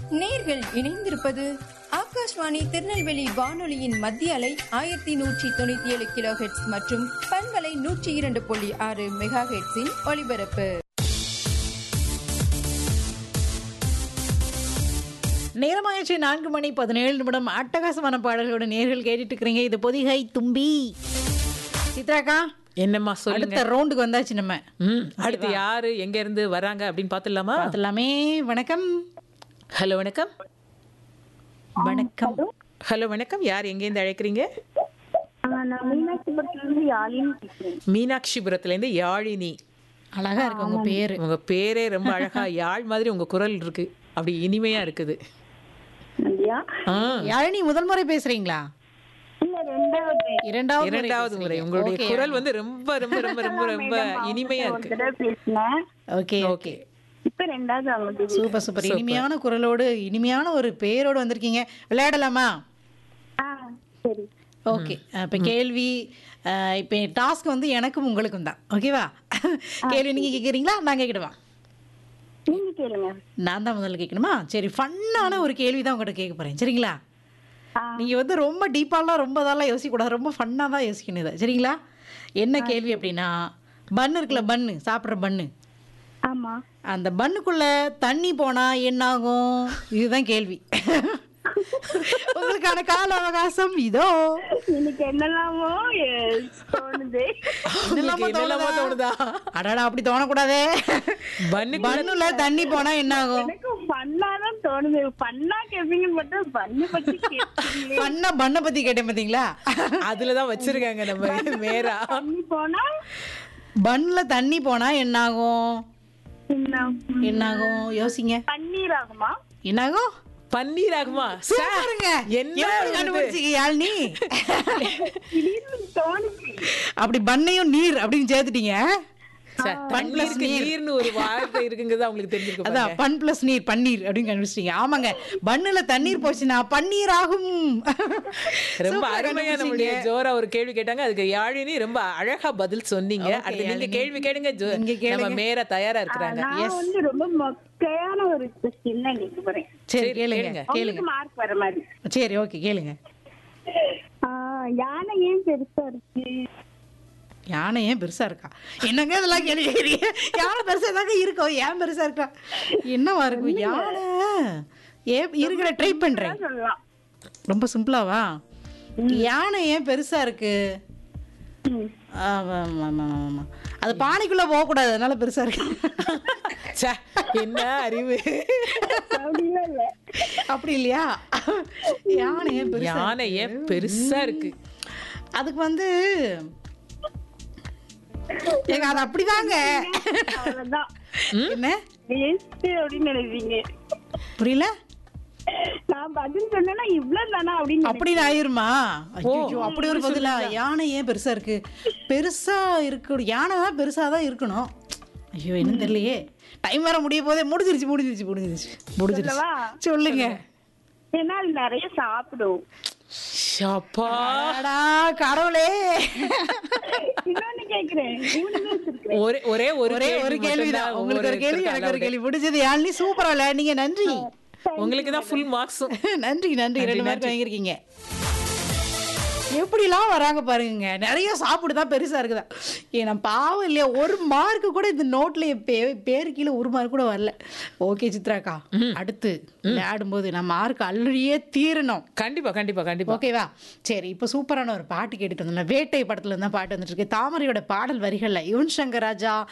நேர்கள் இணைந்திருப்பது ஆகாஷ்வாணி திருநெல்வேலி வானொலியின் மத்திய அலை ஆயிரத்தி நூற்றி தொண்ணூத்தி ஏழு கிலோ ஹெட்ஸ் மற்றும் பண்பலை நூற்றி இரண்டு புள்ளி ஆறு மெகா ஹெட்ஸின் ஒலிபரப்பு நேரமாயிடுச்சு நான்கு மணி பதினேழு நிமிடம் அட்டகாசமான பாடல்களோட நேர்கள் கேட்டுட்டு இருக்கிறீங்க இது பொதிகை தும்பி சித்ராக்கா என்னம்மா சொல்லுங்க அடுத்த ரவுண்டுக்கு வந்தாச்சு நம்ம ம் அடுத்து யாரு எங்க இருந்து வராங்க அப்படின்னு பாத்துடலாமா பார்த்துலாமே வணக்கம் ஹலோ வணக்கம் வணக்கம் ஹலோ வணக்கம் யார் எங்க இருந்து அழைக்கிறீங்க ஆ, நான் மீனாட்சிபுரத்துலேருந்து யாழின்னு பேசுறேன் மீனாட்சிபுரத்துல இருந்து யாழினி அழகா இருக்கு உங்க பேரு உங்க பேரே ரொம்ப அழகா யாழ் மாதிரி உங்க குரல் இருக்கு அப்படி இனிமையா இருக்குது அப்படியா ஆ, யாழினி முதல் முறை பேசுறீங்களா இல்ல ரெண்டாவது இரண்டாவது முறை இரண்டாவது முறை பேசுறீங்க. உங்களுடைய Okay, குரல் வந்து ரொம்ப ரொம்ப ரொம்ப ரொம்ப ரொம்ப இனிமையா ஒரு இருக்கு தடவை பேசினேன் ஓகே ஓகே இப்ப ரெண்டாவது அவங்க சூப்பர் சூப்பர் இனிமையான குரலோடு இனிமையான ஒரு பேரோடு வந்திருக்கீங்க விளையாடலாமா ஆ சரி ஓகே இப்போ கேள்வி இப்போ டாஸ்க் வந்து எனக்கும் உங்களுக்கும் தான் ஓகேவா கேள்வி நீங்கள் கேட்குறீங்களா நான் கேட்கிடுவா நீங்க கேளுங்க நான் தான் முதல்ல கேட்கணுமா சரி ஃபன்னான ஒரு கேள்வி தான் உங்கள்கிட்ட கேட்க போகிறேன் சரிங்களா ஆ. நீங்கள் வந்து ரொம்ப டீப்பாலாம் ரொம்ப இதெல்லாம் யோசிக்கக்கூடாது ரொம்ப ஃபன்னாக தான் யோசிக்கணும் இதை சரிங்களா என்ன கேள்வி அப்படின்னா பன்னு இருக்குல்ல பன்னு சாப்பிட்ற பன்னு ஆமா அந்த பன்னுக்குள்ளே தண்ணி போனால் என்னாகும் இதுதான் கேள்வி உங்களுக்கான கால அவகாசம் இதோ இன்னைக்கு என்னெல்லாமோ எ, தோணுது என்னெல்லாமோ உங்களுக்கு என்னெல்லாமோ தோணுதா? தோணுதா? அடடா அப்படி தோணக்கூடாதே பன்னு பண்ணுல தண்ணி போனா என்ன ஆகும் எனக்கு பண்ணாதான் தோணுது பண்ணா கேப்பீங்கன்னு மட்டும் பண்ணு பத்தி கேட்பீங்களே பண்ண பண்ண பத்தி கேட்டேன் பாத்தீங்களா அதுலதான் வச்சிருக்காங்க நம்ம மேரா தண்ணி போனா பன்ல தண்ணி போனா என்ன ஆகும் என்ன என்ன ஆகும் யோசிங்க பன்னீர் ஆகுமா என்ன ஆகும் பன்னீர் ஆகுமா சூப்பருங்க என்ன எப்படி இது? கண்டுபிடிச்சீங்க யாழ்னி திடீர்னு தோணுச்சு அப்படி பண்ணையும் நீர் அப்படின்னு சேர்த்துட்டீங்க சே, தண்ணீருக்கு நீர்னு ஒரு வார்த்தை இருக்குங்கிறது அவங்களுக்கு தெரிஞ்சிருக்கு அதான் பன் பிளஸ் நீர் பன்னீர் அப்படின்னு கண்டுபிடிச்சிட்டீங்க ஆமாங்க பண்ணுல தண்ணீர் போச்சுன்னா பன்னீர் ஆகும் ரொம்ப சூப்பரா அருமையா நம்மளுடைய கண்டுபிடிச்சீங்க. ஜோரா ஒரு கேள்வி கேட்டாங்க அதுக்கு யாழினி ரொம்ப அழகா பதில் சொன்னீங்க Okay, அடுத்து நீங்க யாழினி. கேள்வி கேளுங்க ஜோ- நீங்க கேளுங்க. நம்ம மேரா தயாரா இருக்கிறாங்க நான் வந்து ரொம்ப மொக்கையான ஒரு கொஸ்டின் தான் கேட்க போறேன் சரி சரி, கேளுங்க கேளுங்க. கேளுங்க உங்களுக்கு மார்க் வர மாதிரி சரி ஓகே கேளுங்க ஆ, யானை ஏன் பெருசா இருக்கு யானை ஏன் பெருசா இருக்கா என்னங்க இதெல்லாம் கேள்வி கேட்குறீங்க யானை பெருசா தாங்க இருக்கும் ஏன் பெருசா இருக்கா என்னவா இருக்கும் யானை ஏ இருக்கிற ட்ரை பண்றேன் சொல்லலாம் ரொம்ப சிம்பிளாவா யானை ஏன் பெருசா இருக்கு ம். ஆமா, ஆமா, ஆமா, ஆமா. அது பானைக்குள்ள போகக்கூடாது அதனால பெருசா இருக்கு ச்சே, என்ன அறிவு அப்படிலாம் இல்ல அப்படி இல்லையா யானை ஏன் பெருசா யானை ஏன் பெருசா இருக்கு அதுக்கு வந்து ஏங்க அது அப்படிதாங்க அவ்வளவுதான் என்ன வேஸ்ட் அப்படின்னு நினைப்பீங்க புரியல நான் பதில் சொன்னேன்னா இவ்வளவு தானா அப்படின்னு அப்படின்னு ஆயிருமா ஐயோ அப்படி ஒரு பதிலா யானை ஏன் பெருசா இருக்கு பெருசா இருக்கு யானை தான் பெருசா தான் இருக்கணும் ஐயோ என்ன தெரியலையே டைம் வேற முடிய போதே முடிஞ்சிருச்சு முடிஞ்சிருச்சு முடிஞ்சிருச்சு முடிஞ்சிருச்சு சொல்லவா? சொல்லுங்க ஏன்னா அது நிறைய சாப்பிடும் ஷப்பா அடடா, கடவுளே இன்னொன்னு கேக்குறேன் மூணு நிமிஷம் இருக்கு ஒரே ஒரே ஒரு ஒரே ஒரு கேள்விதான் உங்களுக்கு ஒரு கேள்வி எனக்கு ஒரு கேள்வி முடிஞ்சது யாழ்னி சூப்பரா விளையாடுனீங்க நன்றி உங்களுக்கு தான் ஃபுல் மார்க்ஸும் நன்றி நன்றி ரெண்டு மார்க் வாங்கியிருக்கீங்க எப்படிலாம் வராங்க பாருங்க நிறைய சாப்பிடுதான் பெருசா இருக்குதா ஏன்னா பாவம் இல்லையா ஒரு மார்க்கு கூட இந்த நோட்ல என் பே பேரு கீழே ஒரு மார்க் கூட வரல ஓகே சித்ராக்கா அடுத்து விளையாடும்போது நான் மார்க் அள்ளியே தீரணும் கண்டிப்பா கண்டிப்பா கண்டிப்பா ஓகேவா சரி இப்போ சூப்பரான ஒரு பாட்டு கேட்டுட்டு வந்தோம் வேட்டை படத்துல இருந்தா பாட்டு வந்துட்டு இருக்கு தாமரையோட பாடல் வரிகள்ல யுவன் சங்கர் ராஜா